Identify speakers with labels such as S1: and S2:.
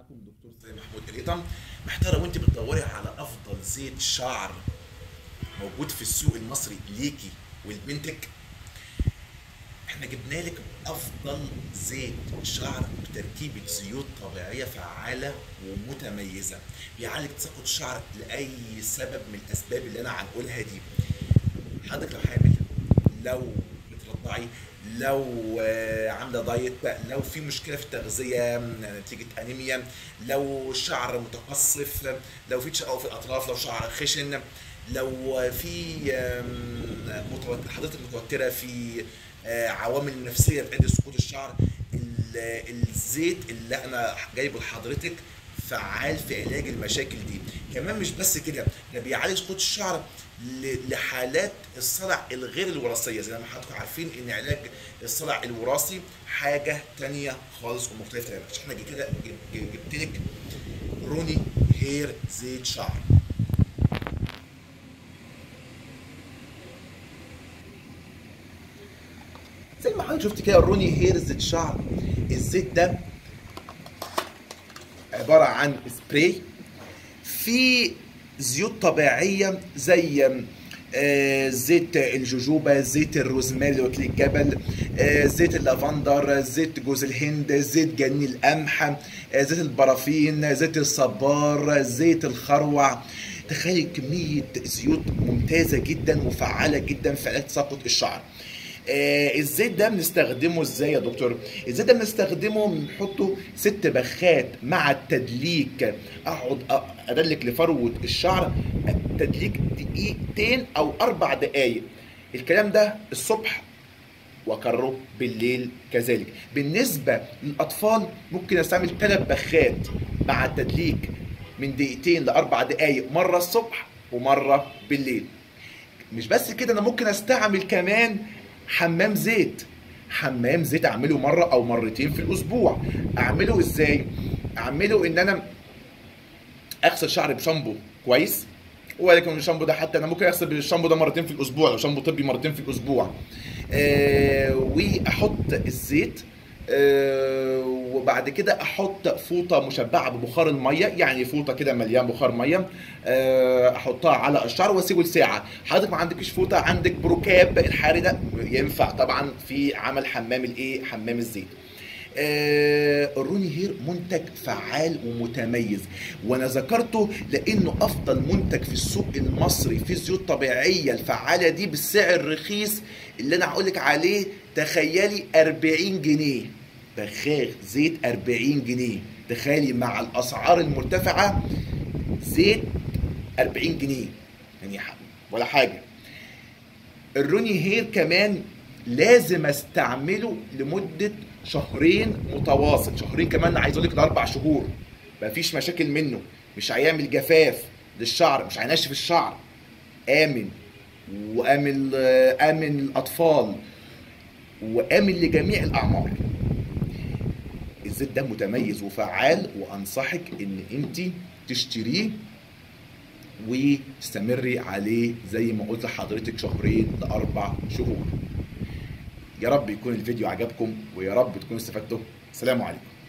S1: معاكم دكتور زي محمود قريطة محتارة وانت بتدوري على افضل زيت شعر موجود في السوق المصري ليكي ولبنتك احنا جبنا لك افضل زيت شعر بتركيبة زيوت طبيعية فعالة ومتميزة بيعالج تساقط الشعر لأي سبب من الأسباب اللي أنا هنقولها دي حضرتك لو حامل لو بترضعي لو آه، عامله دايت بقى لو في مشكله في التغذيه نتيجه انيميا لو الشعر متقصف لو في تشقق في الاطراف لو شعر خشن لو في آم، متوت- حضرتك متوتره في آه، عوامل نفسيه بتؤدي لسقوط الشعر ال- الزيت اللي انا جايبه لحضرتك فعال في علاج المشاكل دي كمان مش بس كده ده بيعالج سقوط الشعر ل- لحالات الصلع الغير الوراثيه زي ما حضراتكم عارفين ان علاج الصلع الوراثي حاجه تانية خالص ومختلفه تماما عشان احنا كده جب- جب- جبت لك روني هير زيت شعر زي ما حضرتك شفت كده الروني هير زيت شعر الزيت ده عباره عن سبراي في زيوت طبيعيه زي آه، زيت الجوجوبا زيت الروزماري اللي قلت لك جبل آه، زيت اللافندر زيت جوز الهند زيت جنين القمح آه، زيت البرافين زيت الصبار زيت الخروع تخيل كميه زيوت ممتازه جدا وفعاله جدا في علاج تساقط الشعر آه الزيت ده بنستخدمه ازاي يا دكتور؟ الزيت ده بنستخدمه بنحطه ست بخات مع التدليك اقعد أ- ادلك لفروه الشعر تدليك دقيقتين او اربع دقائق الكلام ده الصبح واكرره بالليل كذلك بالنسبه للاطفال ممكن استعمل ثلاث بخات مع التدليك من دقيقتين لاربع دقائق مره الصبح ومره بالليل مش بس كده انا ممكن استعمل كمان حمام زيت حمام زيت اعمله مره او مرتين في الاسبوع اعمله ازاي اعمله ان انا اغسل شعري بشامبو كويس ولكن الشامبو ده حتى انا ممكن اغسل بالشامبو ده مرتين في الاسبوع لو شامبو طبي مرتين في الاسبوع آه واحط الزيت آه وبعد كده احط فوطه مشبعه ببخار الميه يعني فوطه كده مليان بخار ميه آه احطها على الشعر واسيبه لساعه حضرتك ما عندكش فوطه عندك بروكاب الحاري ده ينفع طبعا في عمل حمام الايه حمام الزيت آه، الروني هير منتج فعال ومتميز وانا ذكرته لانه افضل منتج في السوق المصري في الزيوت الطبيعيه الفعاله دي بالسعر الرخيص اللي انا هقول لك عليه تخيلي 40 جنيه بخاخ زيت 40 جنيه تخيلي مع الاسعار المرتفعه زيت 40 جنيه يعني ح- ولا حاجه الروني هير كمان لازم استعمله لمده شهرين متواصل شهرين كمان عايز اقول لك ده اربع شهور مفيش مشاكل منه مش هيعمل جفاف للشعر مش هينشف الشعر امن وامن امن الاطفال وامن لجميع الاعمار الزيت ده متميز وفعال وانصحك ان انت تشتريه وتستمري عليه زي ما قلت لحضرتك شهرين لاربع شهور يا رب يكون الفيديو عجبكم ويا رب تكونوا استفدتوا السلام عليكم